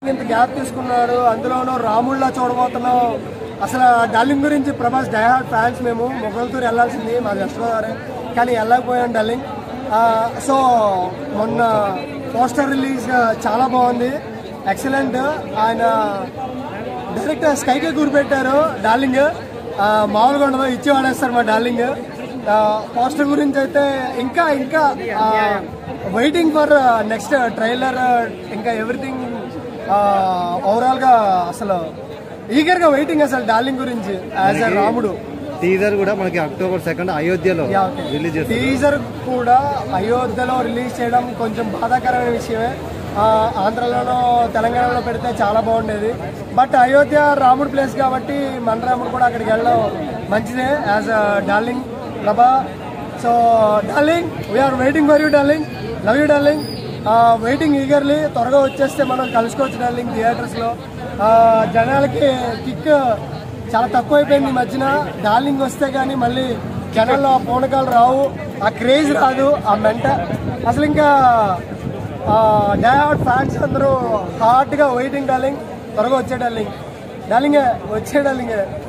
ఇంత గ్యాప్ తీసుకున్నాడు అందులోనూ రాముళ్ళ చూడబోతున్నాం అసలు డార్లింగ్ గురించి ప్రభాస్ డైహార్డ్ ఫ్యాన్స్ మేము మొగల్తూరు వెళ్ళాల్సింది మాది వెస్ట్ గోదావరి కానీ వెళ్ళకపోయాం డార్లింగ్ ఆ, సో మొన్న పోస్టర్ రిలీజ్ చాలా బాగుంది ఎక్సలెంట్ ఆయన డైరెక్ట్ స్కైకే గురిపెట్టారు డార్లింగ్ ఆ, మామూలుగా ఉండదు ఇచ్చి వాడేస్తారు మా డార్లింగ్ ఆ, పోస్టర్ గురించి అయితే ఇంకా ఇంకా వెయిటింగ్ ఫర్ నెక్స్ట్ ట్రైలర్ ఇంకా ఎవ్రీథింగ్ ఓవరాల్ గా అసలు ఈగర్ గా వెయిటింగ్ అసలు డార్లింగ్ గురించి యాజ్ అ రాముడు టీజర్ కూడా మనకి అక్టోబర్ సెకండ్ అయోధ్యలో రిలీజ్ చేస్తారు టీజర్ కూడా అయోధ్యలో రిలీజ్ చేయడం కొంచెం బాధాకరమైన విషయమే ఆ, ఆంధ్రలోనో తెలంగాణలో పెడితే చాలా బాగుండేది బట్ అయోధ్య రాముడు ప్లేస్ కాబట్టి మన రాముడు కూడా అక్కడికి వెళ్ళడం మంచిదే as a darling Prabha so darling we're waiting for you darling love you darling waiting eagerly త్వరగా వచ్చేస్తే మనం కలుసుకోవచ్చు డార్లింగ్ థియేటర్స్లో జనాలకి కిక్ చాలా తక్కువైపోయింది ఈ మధ్యన డార్లింగ్ వస్తే కానీ మళ్ళీ జనాల్లో ఆ పూనకాలు రావు ఆ క్రేజ్ రాదు ఆ మెంట అసలు ఇంకా డైహార్డ్ ఫ్యాన్స్ అందరూ హార్ట్గా వెయిటింగ్ డార్లింగ్ త్వరగా వచ్చే డార్లింగ్ డార్లింగే వచ్చే డార్లింగే